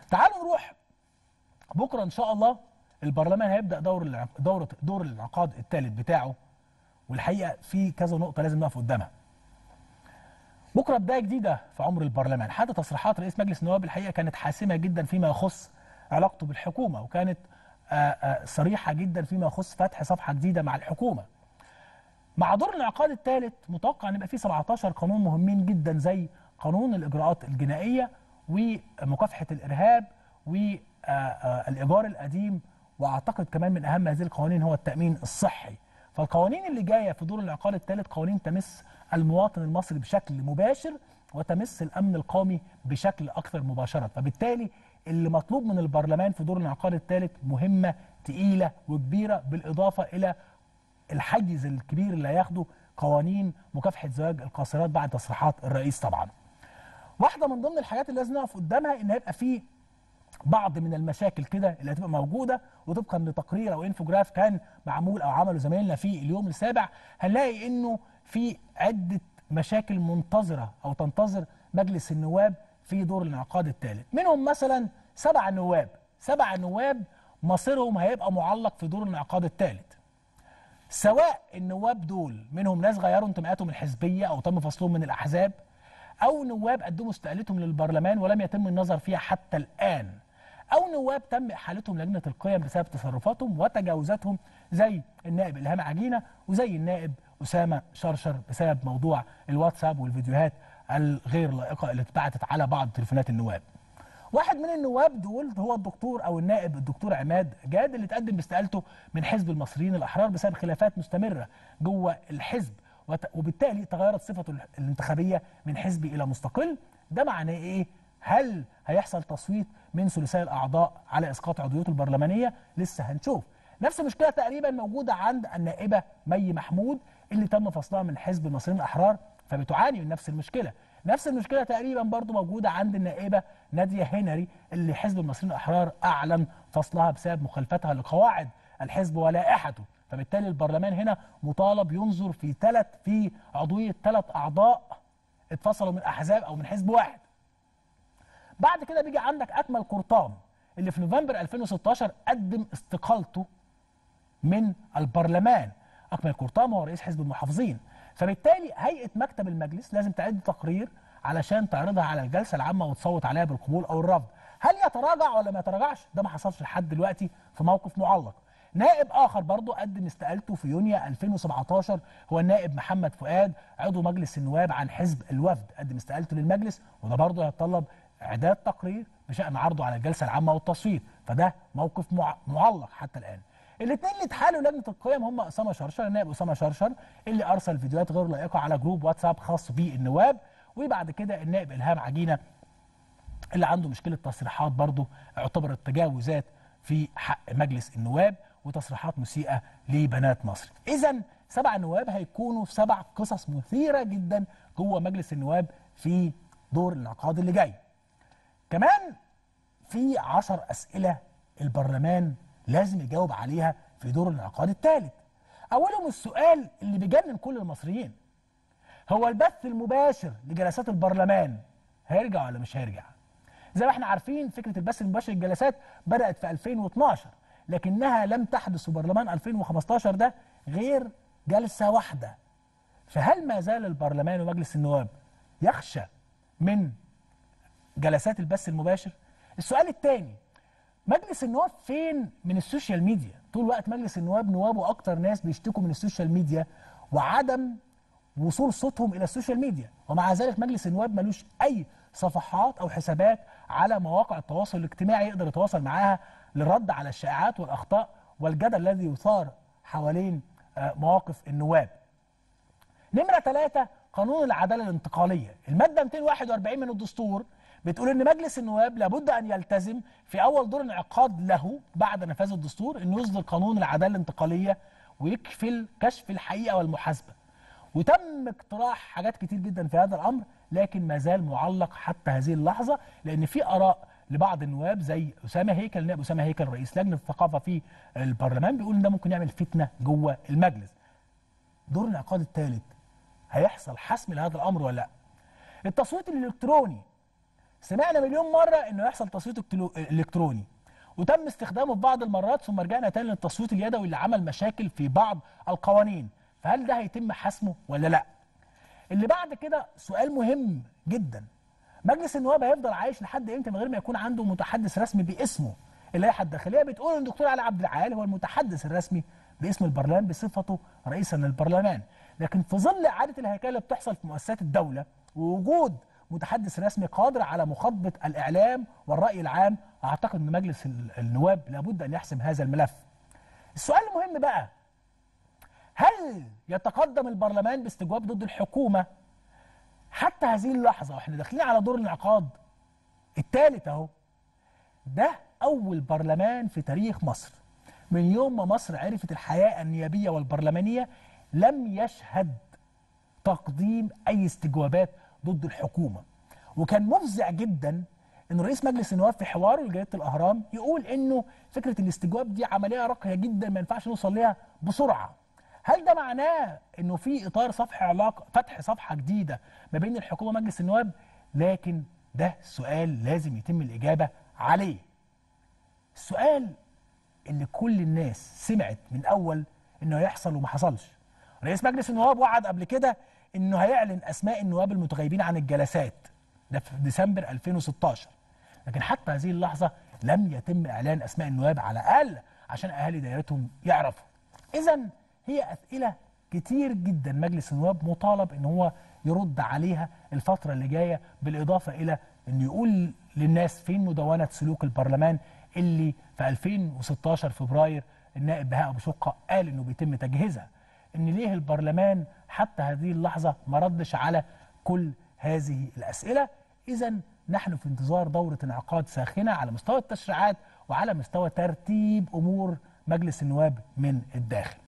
تعالوا نروح بكره ان شاء الله البرلمان هيبدا دور الع- دوره دور الانعقاد الثالث بتاعه والحقيقه في كذا نقطه لازم نقف قدامها بكره بدايه جديده في عمر البرلمان حتى تصريحات رئيس مجلس النواب الحقيقه كانت حاسمه جدا فيما يخص علاقته بالحكومه وكانت آه، آه، صريحه جدا فيما يخص فتح صفحه جديده مع الحكومه مع دور الانعقاد الثالث متوقع ان يبقى فيه 17 قانون مهمين جدا زي قانون الاجراءات الجنائيه ومكافحه الارهاب والايجار القديم واعتقد كمان من اهم هذه القوانين هو التامين الصحي فالقوانين اللي جايه في دور الانعقاد الثالث قوانين تمس المواطن المصري بشكل مباشر وتمس الامن القومي بشكل اكثر مباشره فبالتالي اللي مطلوب من البرلمان في دور الانعقاد الثالث مهمه تقيله وكبيره بالاضافه الى الحيز الكبير اللي هياخده قوانين مكافحه زواج القاصرات بعد تصريحات الرئيس طبعا. واحده من ضمن الحاجات اللي لازم نقف قدامها ان هيبقى في بعض من المشاكل كده اللي هتبقى موجوده وطبقا لتقرير او انفوجراف كان معمول او عمله زمايلنا في اليوم السابع هنلاقي انه في عده مشاكل منتظره او تنتظر مجلس النواب في دور الانعقاد الثالث منهم مثلا سبع نواب سبع نواب مصيرهم هيبقى معلق في دور الانعقاد الثالث سواء النواب دول منهم ناس غيروا انتماءاتهم الحزبيه او تم فصلهم من الاحزاب او نواب قدموا استقالتهم للبرلمان ولم يتم النظر فيها حتى الان او نواب تم احالتهم لجنه القيم بسبب تصرفاتهم وتجاوزاتهم زي النائب الهام عجينه وزي النائب اسامه شرشر بسبب موضوع الواتساب والفيديوهات الغير لائقه اللي اتبعتت على بعض تليفونات النواب واحد من النواب دول هو الدكتور او النائب الدكتور عماد جاد اللي تقدم باستقالته من حزب المصريين الاحرار بسبب خلافات مستمره جوه الحزب وت- وبالتالي تغيرت صفته ال- الانتخابيه من حزبي الى مستقل ده معناه ايه هل هيحصل تصويت من ثلثي الاعضاء على اسقاط عضويته البرلمانيه لسه هنشوف نفس المشكله تقريبا موجوده عند النائبه مي محمود اللي تم فصلها من حزب المصريين الاحرار فبتعاني من نفس المشكله نفس المشكله تقريبا برضو موجوده عند النائبه ناديه هنري اللي حزب المصريين الاحرار اعلن فصلها بسبب مخالفتها لقواعد الحزب ولائحته فبالتالي البرلمان هنا مطالب ينظر في ثلاث في عضويه ثلاث اعضاء اتفصلوا من احزاب او من حزب واحد بعد كده بيجي عندك اكمل قرطام اللي في نوفمبر 2016 قدم استقالته من البرلمان اكمل قرطام هو رئيس حزب المحافظين فبالتالي هيئه مكتب المجلس لازم تعد تقرير علشان تعرضها على الجلسه العامه وتصوت عليها بالقبول او الرفض هل يتراجع ولا ما يتراجعش ده ما حصلش لحد دلوقتي في موقف معلق نائب اخر برضه قدم استقالته في يونيو 2017 هو النائب محمد فؤاد عضو مجلس النواب عن حزب الوفد قدم استقالته للمجلس وده برضه هيتطلب اعداد تقرير بشان عرضه على الجلسه العامه والتصويت فده موقف مع- معلق حتى الان الاثنين اللي اتحالوا لجنه القيم هم اسامه شرشر النائب اسامه شرشر اللي ارسل فيديوهات غير لائقه على جروب واتساب خاص بالنواب وبعد كده النائب الهام عجينه اللي عنده مشكله تصريحات برضه اعتبرت تجاوزات في حق مجلس النواب وتصريحات مسيئه لبنات مصر. اذا سبع نواب هيكونوا في سبع قصص مثيره جدا جوه مجلس النواب في دور الانعقاد اللي جاي. كمان في عشر أسئلة البرلمان لازم يجاوب عليها في دور الانعقاد الثالث أولهم السؤال اللي بيجنن كل المصريين هو البث المباشر لجلسات البرلمان هيرجع ولا مش هيرجع زي ما احنا عارفين فكرة البث المباشر للجلسات بدأت في 2012 لكنها لم تحدث في برلمان 2015 ده غير جلسة واحدة فهل ما زال البرلمان ومجلس النواب يخشى من جلسات البث المباشر السؤال الثاني مجلس النواب فين من السوشيال ميديا طول الوقت مجلس النواب نوابه اكتر ناس بيشتكوا من السوشيال ميديا وعدم وصول صوتهم الى السوشيال ميديا ومع ذلك مجلس النواب ملوش اي صفحات او حسابات على مواقع التواصل الاجتماعي يقدر يتواصل معاها للرد على الشائعات والاخطاء والجدل الذي يثار حوالين آه، مواقف النواب نمرة ثلاثة قانون العدالة الانتقالية المادة 241 من الدستور بتقول ان مجلس النواب لابد ان يلتزم في اول دور انعقاد له بعد نفاذ الدستور انه يصدر قانون العدالة الانتقالية ويكفل كشف الحقيقة والمحاسبة وتم اقتراح حاجات كتير جدا في هذا الامر لكن ما زال معلق حتى هذه اللحظة لان في اراء لبعض النواب زي اسامه هيكل نائب اسامه هيكل رئيس لجنه الثقافه في البرلمان بيقول ان ده ممكن يعمل فتنه جوه المجلس دور الانعقاد الثالث هيحصل حسم لهذا الامر ولا لا التصويت الالكتروني سمعنا مليون مره انه يحصل تصويت اكتلو- الكتروني وتم استخدامه في بعض المرات ثم رجعنا تاني للتصويت اليدوي اللي عمل مشاكل في بعض القوانين فهل ده هيتم حسمه ولا لا اللي بعد كده سؤال مهم جدا مجلس النواب هيفضل عايش لحد امتى من غير ما يكون عنده متحدث رسمي باسمه اللائحه الداخليه بتقول ان الدكتور علي عبد العال هو المتحدث الرسمي باسم البرلمان بصفته رئيسا للبرلمان لكن في ظل اعاده الهيكله اللي بتحصل في مؤسسات الدوله ووجود متحدث رسمي قادر على مخاطبه الاعلام والراي العام اعتقد ان مجلس ال- النواب لابد ان يحسم هذا الملف السؤال المهم بقى هل يتقدم البرلمان باستجواب ضد الحكومه حتى هذه اللحظه واحنا داخلين على دور الانعقاد الثالث اهو ده اول برلمان في تاريخ مصر من يوم ما مصر عرفت الحياه النيابيه والبرلمانيه لم يشهد تقديم اي استجوابات ضد الحكومه وكان مفزع جدا ان رئيس مجلس النواب في حواره لجريده الاهرام يقول انه فكره الاستجواب دي عمليه راقيه جدا ما ينفعش نوصل ليها بسرعه هل ده معناه انه في اطار صفح علاقه فتح صفحه جديده ما بين الحكومه ومجلس النواب لكن ده سؤال لازم يتم الاجابه عليه السؤال اللي كل الناس سمعت من اول انه هيحصل وما حصلش رئيس مجلس النواب وعد قبل كده انه هيعلن اسماء النواب المتغيبين عن الجلسات ده في ديسمبر 2016 لكن حتى هذه اللحظه لم يتم اعلان اسماء النواب على الاقل عشان اهالي دايرتهم يعرفوا اذا هي اسئله كتير جدا مجلس النواب مطالب ان هو يرد عليها الفتره اللي جايه بالاضافه الى انه يقول للناس فين مدونه سلوك البرلمان اللي في 2016 فبراير النائب بهاء ابو شقه قال انه بيتم تجهيزها ان ليه البرلمان حتى هذه اللحظه ما ردش على كل هذه الاسئله اذا نحن في انتظار دوره انعقاد ساخنه على مستوى التشريعات وعلى مستوى ترتيب امور مجلس النواب من الداخل